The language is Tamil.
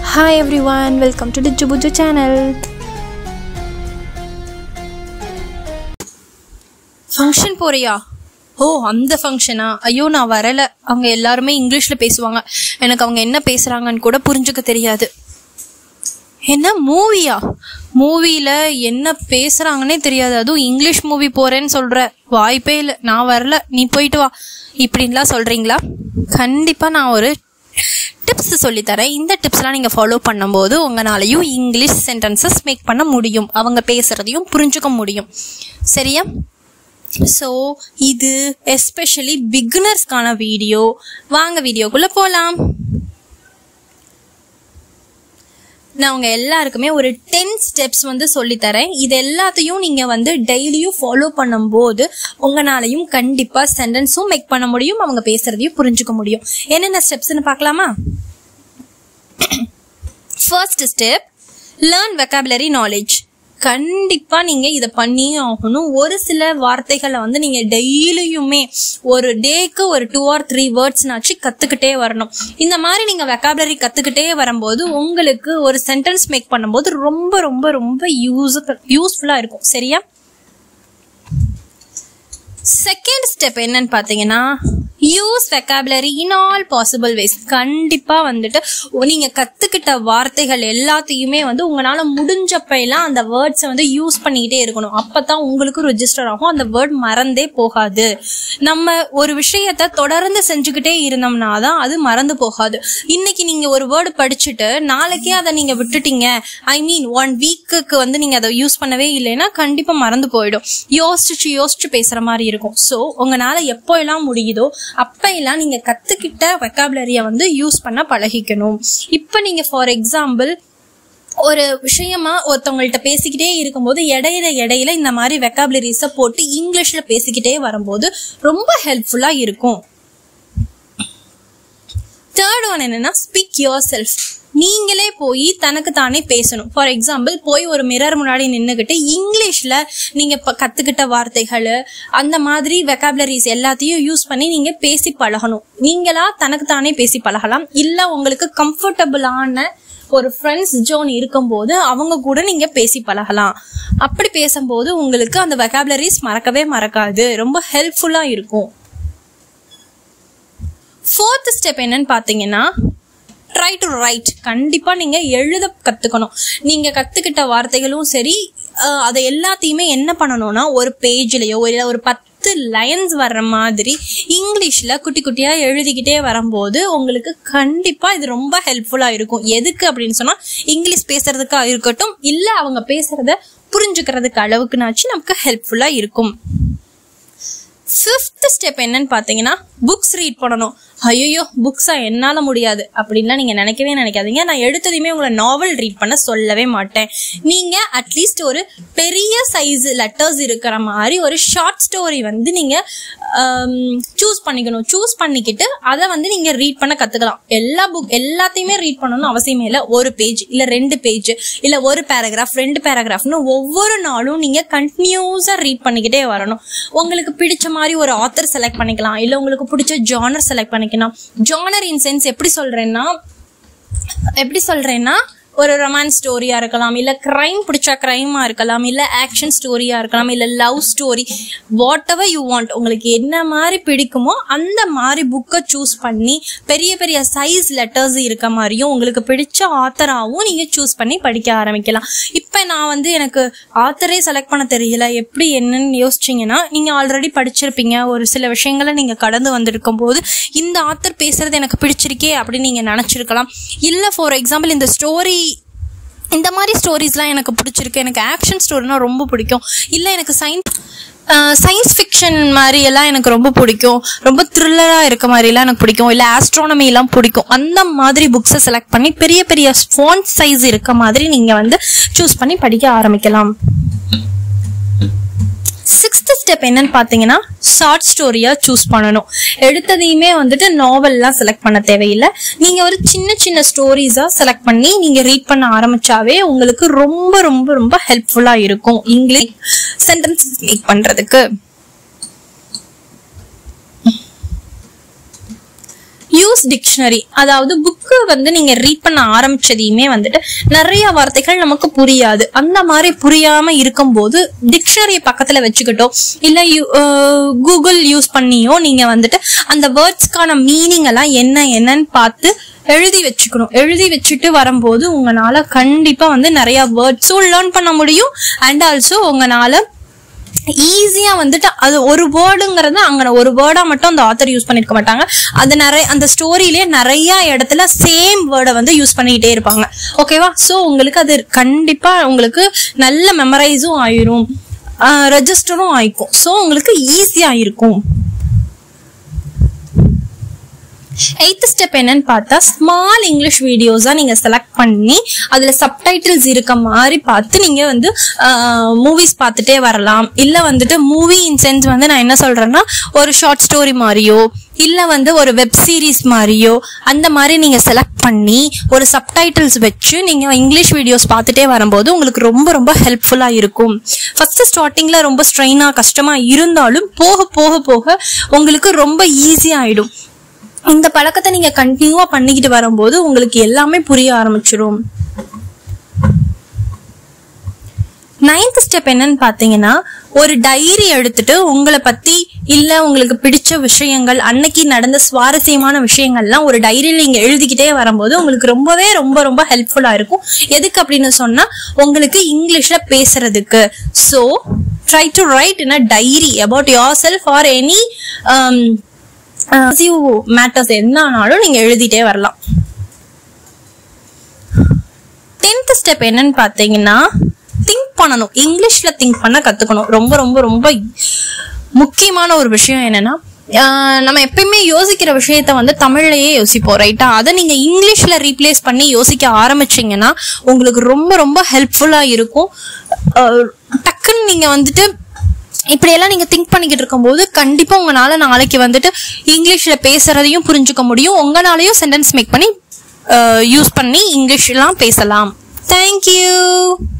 Hi everyone, welcome to the Jubuju channel. Function போறியா ஓ அந்த ஃபங்க்ஷனா ஐயோ நான் வரல அவங்க எல்லாருமே இங்கிலீஷ்ல பேசுவாங்க எனக்கு அவங்க என்ன பேசுறாங்கன்னு கூட புரிஞ்சுக்க தெரியாது என்ன மூவியா மூவில என்ன பேசுறாங்கன்னே தெரியாது அதுவும் இங்கிலீஷ் மூவி போறேன்னு சொல்ற வாய்ப்பே இல்லை நான் வரல நீ போயிட்டு வா இப்படின்லாம் சொல்றீங்களா கண்டிப்பா நான் ஒரு டிப்ஸ் சொல்லித்தரேன் இந்த டிப்ஸ்லாம் நீங்கள் ஃபாலோ பண்ணும்போது உங்களாலையும் இங்கிலீஷ் சென்டென்சஸ் மேக் பண்ண முடியும் அவங்க பேசுகிறதையும் புரிஞ்சுக்க முடியும் சரியா ஸோ இது எஸ்பெஷலி பிகினர்ஸ்க்கான வீடியோ வாங்க வீடியோக்குள்ளே போகலாம் நான் உங்க எல்லாருக்குமே ஒரு டென் ஸ்டெப்ஸ் வந்து சொல்லித்தரேன் இது எல்லாத்தையும் நீங்க வந்து டெய்லியும் ஃபாலோ பண்ணும்போது உங்களாலையும் கண்டிப்பா சென்டென்ஸும் மேக் பண்ண முடியும் அவங்க பேசுறதையும் புரிஞ்சுக்க முடியும் என்னென்ன ஸ்டெப்ஸ்னு பார்க்கலாமா first step learn vocabulary knowledge கண்டிப்பா நீங்க இதை பண்ணியே ஆகணும் ஒரு சில வார்த்தைகளை வந்து நீங்க டெய்லியுமே ஒரு டேக்கு ஒரு டூ ஆர் த்ரீ வேர்ட்ஸ்னாச்சு கத்துக்கிட்டே வரணும் இந்த மாதிரி நீங்க வெக்காபுலரி கத்துக்கிட்டே வரும்போது உங்களுக்கு ஒரு சென்டென்ஸ் மேக் பண்ணும்போது ரொம்ப ரொம்ப ரொம்ப யூஸ் யூஸ்ஃபுல்லா இருக்கும் சரியா செகண்ட் ஸ்டெப் என்னன்னு பார்த்தீங்கன்னா use vocabulary in all possible ways கண்டிப்பாக வந்துட்டு நீங்கள் கற்றுக்கிட்ட வார்த்தைகள் எல்லாத்தையுமே வந்து உங்களால் முடிஞ்சப்ப எல்லாம் அந்த வேர்ட்ஸை வந்து யூஸ் பண்ணிக்கிட்டே இருக்கணும் அப்போ தான் உங்களுக்கு ரிஜிஸ்டர் ஆகும் அந்த வேர்ட் மறந்தே போகாது நம்ம ஒரு விஷயத்த தொடர்ந்து செஞ்சுக்கிட்டே இருந்தோம்னா தான் அது மறந்து போகாது இன்னைக்கு நீங்கள் ஒரு வேர்டு படிச்சுட்டு நாளைக்கே அதை நீங்கள் விட்டுட்டீங்க ஐ மீன் ஒன் வீக்குக்கு வந்து நீங்கள் அதை யூஸ் பண்ணவே இல்லைன்னா கண்டிப்பாக மறந்து போயிடும் யோசிச்சு யோசிச்சு பேசுகிற மாதிரி இருக்கும் ஸோ உங்களால் எப்போ எல்லாம் முடியுதோ அப்போ எல்லாம் நீங்கள் கற்றுக்கிட்ட வெக்காபுலரியை வந்து யூஸ் பண்ண பழகிக்கணும் இப்போ நீங்கள் ஃபார் எக்ஸாம்பிள் ஒரு விஷயமா ஒருத்தவங்கள்ட்ட பேசிக்கிட்டே இருக்கும்போது இடையில இடையில இந்த மாதிரி வெக்காபுலரிஸை போட்டு இங்கிலீஷ்ல பேசிக்கிட்டே வரும்போது ரொம்ப ஹெல்ப்ஃபுல்லா இருக்கும் தேர்ட் ஒன் என்னன்னா ஸ்பீக் யோர் செல்ஃப் நீங்களே போய் தனக்கு தானே பேசணும் ஃபார் எக்ஸாம்பிள் போய் ஒரு மிரர் முன்னாடி நின்றுக்கிட்டு இங்கிலீஷ்ல நீங்க இப்ப கத்துக்கிட்ட வார்த்தைகள் அந்த மாதிரி வெக்காபுலரிஸ் எல்லாத்தையும் யூஸ் பண்ணி நீங்க பேசி பழகணும் நீங்களா தனக்கு தானே பேசி பழகலாம் இல்ல உங்களுக்கு கம்ஃபர்டபுளான ஒரு ஃப்ரெண்ட்ஸ் ஜோன் இருக்கும்போது அவங்க கூட நீங்க பேசி பழகலாம் அப்படி பேசும்போது உங்களுக்கு அந்த வெக்காபுலரிஸ் மறக்கவே மறக்காது ரொம்ப ஹெல்ப்ஃபுல்லா இருக்கும் ஃபோர்த் ஸ்டெப் என்னன்னு பாத்தீங்கன்னா ட்ரை டு ரைட் கண்டிப்பா நீங்க எழுத கத்துக்கணும் நீங்க கத்துக்கிட்ட வார்த்தைகளும் சரி அஹ், அதை எல்லாத்தையுமே என்ன பண்ணணும்னா ஒரு பேஜ்லயோ இல்ல ஒரு பத்து லைன்ஸ் வர்ற மாதிரி இங்கிலீஷ்ல குட்டி குட்டியா எழுதிக்கிட்டே வரும்போது உங்களுக்கு கண்டிப்பா இது ரொம்ப ஹெல்ப்ஃபுல்லா இருக்கும் எதுக்கு அப்படின்னு சொன்னா இங்கிலீஷ் பேசுறதுக்கா இருக்கட்டும் இல்ல அவங்க பேசுறத புரிஞ்சுக்கிறதுக்கு அளவுக்குனாச்சு நமக்கு ஹெல்ப்ஃபுல்லா இருக்கும் ஃபிஃப்த் ஸ்டெப் என்னன்னு பார்த்தீங்கன்னா புக்ஸ் ரீட் பண்ணணும் ஐயோ புக்ஸா என்னால முடியாது அப்படின்லாம் நீங்க நினைக்கவே நினைக்காதீங்க நான் எடுத்ததையுமே உங்களை நாவல் ரீட் பண்ண சொல்லவே மாட்டேன் நீங்க அட்லீஸ்ட் ஒரு பெரிய சைஸ் லெட்டர்ஸ் இருக்கிற மாதிரி ஒரு ஷார்ட் ஸ்டோரி வந்து நீங்க சூஸ் பண்ணிக்கணும் சூஸ் பண்ணிக்கிட்டு அதை வந்து நீங்க ரீட் பண்ண கத்துக்கலாம் எல்லா புக் எல்லாத்தையுமே ரீட் பண்ணணும்னு அவசியமே இல்லை ஒரு பேஜ் இல்ல ரெண்டு பேஜ் இல்ல ஒரு பேராகிராஃப் ரெண்டு பேராகிராஃப்னு ஒவ்வொரு நாளும் நீங்க கண்டினியூஸா ரீட் பண்ணிக்கிட்டே வரணும் உங்களுக்கு பிடிச்ச மாதிரி ஒரு ஆத்தர் செலக்ட் பண்ணிக்கலாம் இல்ல உங்களுக்கு பிடிச்ச ஜானர் செலக்ட் பண்ணிக்கலாம் ஜானர் இன் சென்ஸ் எப்படி சொல்றேன்னா எப்படி சொல்றேன்னா ஒரு ரொமான்ஸ் ஸ்டோரியா இருக்கலாம் இல்ல கிரைம் பிடிச்ச கிரைமா இருக்கலாம் இல்ல ஆக்ஷன் ஸ்டோரியா இருக்கலாம் இல்ல love story whatever you want உங்களுக்கு என்ன மாதிரி பிடிக்குமோ அந்த மாதிரி புக்கை சூஸ் பண்ணி பெரிய பெரிய சைஸ் லெட்டர்ஸ் இருக்க மாதிரியும் உங்களுக்கு பிடிச்ச ஆத்தராகவும் நீங்க சூஸ் பண்ணி படிக்க ஆரம்பிக்கலாம் இப்ப நான் வந்து எனக்கு ஆத்தரே செலக்ட் பண்ண தெரியல எப்படி என்னன்னு யோசிச்சீங்கன்னா நீங்க ஆல்ரெடி படிச்சிருப்பீங்க ஒரு சில விஷயங்களை நீங்க கடந்து வந்திருக்கும் போது இந்த ஆத்தர் பேசுறது எனக்கு பிடிச்சிருக்கே அப்படின்னு நீங்க நினைச்சிருக்கலாம் இல்ல ஃபார் எக்ஸாம்பிள் இந்த ஸ்டோரி இந்த மாதிரி ஸ்டோரிஸ்லாம் எனக்கு பிடிச்சிருக்கு எனக்கு ஆக்ஷன் ஸ்டோரினா ரொம்ப பிடிக்கும் இல்லை எனக்கு சயின்ஸ் சயின்ஸ் ஃபிக்ஷன் மாதிரி எல்லாம் எனக்கு ரொம்ப பிடிக்கும் ரொம்ப த்ரில்லராக இருக்க மாதிரிலாம் எனக்கு பிடிக்கும் இல்லை ஆஸ்ட்ரானமி எல்லாம் பிடிக்கும் அந்த மாதிரி புக்ஸை செலக்ட் பண்ணி பெரிய பெரிய ஃபாண்ட் சைஸ் இருக்க மாதிரி நீங்கள் வந்து சூஸ் பண்ணி படிக்க ஆரம்பிக்கலாம் சிக்ஸ்த் ஸ்டெப் என்னன்னு பார்த்தீங்கன்னா ஷார்ட் ஸ்டோரியா சூஸ் பண்ணணும் எடுத்ததையுமே வந்துட்டு நாவல்லாம் செலக்ட் பண்ண தேவையில்லை நீங்க ஒரு சின்ன சின்ன ஸ்டோரிஸா செலக்ட் பண்ணி நீங்க ரீட் பண்ண ஆரம்பிச்சாவே உங்களுக்கு ரொம்ப ரொம்ப ரொம்ப ஹெல்ப்ஃபுல்லா இருக்கும் இங்கிலீஷ் சென்டென்ஸ் மேக் பண்றதுக்கு யூஸ் டிக்ஷனரி அதாவது புக்கு வந்து நீங்க ரீட் பண்ண ஆரம்பிச்சதையுமே வந்துட்டு நிறைய வார்த்தைகள் நமக்கு புரியாது அந்த மாதிரி புரியாம இருக்கும்போது டிக்ஷனரியை பக்கத்துல வச்சுக்கிட்டோ இல்ல கூகுள் யூஸ் பண்ணியோ நீங்க வந்துட்டு அந்த வேர்ட்ஸ்க்கான மீனிங் எல்லாம் என்ன என்னன்னு பார்த்து எழுதி வச்சுக்கணும் எழுதி வச்சுட்டு வரும்போது உங்களால கண்டிப்பா வந்து நிறைய வேர்ட்ஸும் லேர்ன் பண்ண முடியும் அண்ட் ஆல்சோ உங்களால ஈஸியா வந்துட்டு அது ஒரு வேர்டுங்கிறது அங்க ஒரு வேர்டா மட்டும் அந்த ஆத்தர் யூஸ் பண்ணிருக்க மாட்டாங்க அது நிறைய அந்த ஸ்டோரியிலே நிறைய இடத்துல சேம் வேர்டை வந்து யூஸ் பண்ணிக்கிட்டே இருப்பாங்க ஓகேவா சோ உங்களுக்கு அது கண்டிப்பா உங்களுக்கு நல்ல மெமரைஸும் ஆயிரும் ரெஜிஸ்டரும் ஆயிக்கும் சோ உங்களுக்கு ஈஸியா இருக்கும் எய்த் ஸ்டெப் என்னன்னு பார்த்தா ஸ்மால் இங்கிலீஷ் வீடியோஸா நீங்க செலக்ட் பண்ணி அதுல சப்டைட்டில்ஸ் இருக்க மாதிரி பார்த்து நீங்க வந்து மூவிஸ் பார்த்துட்டே வரலாம் இல்ல வந்துட்டு மூவி இன் சென்ஸ் வந்து நான் என்ன சொல்றேன்னா ஒரு ஷார்ட் ஸ்டோரி மாதிரியோ இல்ல வந்து ஒரு வெப் சீரிஸ் மாதிரியோ அந்த மாதிரி நீங்க செலக்ட் பண்ணி ஒரு சப்டைட்டில்ஸ் வச்சு நீங்க இங்கிலீஷ் வீடியோஸ் பார்த்துட்டே வரும்போது உங்களுக்கு ரொம்ப ரொம்ப ஹெல்ப்ஃபுல்லா இருக்கும் ஃபர்ஸ்ட் ஸ்டார்டிங்ல ரொம்ப ஸ்ட்ரெயினா கஷ்டமா இருந்தாலும் போக போக போக உங்களுக்கு ரொம்ப ஈஸி ஆயிடும் இந்த பழக்கத்தை நீங்க கண்டினியூவா பண்ணிக்கிட்டு வரும்போது உங்களுக்கு எல்லாமே புரிய ஆரம்பிச்சிடும் நைன்த் ஸ்டெப் என்னன்னு பாத்தீங்கன்னா ஒரு டைரி எடுத்துட்டு உங்களை பத்தி இல்ல உங்களுக்கு பிடிச்ச விஷயங்கள் அன்னைக்கு நடந்த சுவாரஸ்யமான விஷயங்கள்லாம் ஒரு டைரியில நீங்க எழுதிக்கிட்டே வரும்போது உங்களுக்கு ரொம்பவே ரொம்ப ரொம்ப ஹெல்ப்ஃபுல்லா இருக்கும் எதுக்கு அப்படின்னு சொன்னா உங்களுக்கு இங்கிலீஷ்ல பேசுறதுக்கு so try to write in a diary about yourself or any matters என்னானாலும் நீங்க எழுதிட்டே வரலாம் டென்த் ஸ்டெப் என்னன்னு பாத்தீங்கன்னா திங்க் பண்ணணும் இங்கிலீஷ்ல திங்க் பண்ண கத்துக்கணும் ரொம்ப ரொம்ப ரொம்ப முக்கியமான ஒரு விஷயம் என்னன்னா ஆஹ் நம்ம எப்பயுமே யோசிக்கிற விஷயத்த வந்து தமிழ்லயே யோசிப்போம் ரைட்டா அதை நீங்க இங்கிலீஷ்ல ரீப்ளேஸ் பண்ணி யோசிக்க ஆரம்பிச்சீங்கன்னா உங்களுக்கு ரொம்ப ரொம்ப ஹெல்ப்ஃபுல்லா இருக்கும் ஆஹ் டக்குன்னு நீங்க வந்துட்டு இப்படியெல்லாம் நீங்க திங்க் பண்ணிக்கிட்டு இருக்கும்போது கண்டிப்பா உங்களால நாளைக்கு வந்துட்டு இங்கிலீஷ்ல பேசுறதையும் புரிஞ்சுக்க முடியும் உங்களாலையும் சென்டென்ஸ் மேக் பண்ணி யூஸ் பண்ணி இங்கிலீஷ்லாம் பேசலாம் தேங்க்யூ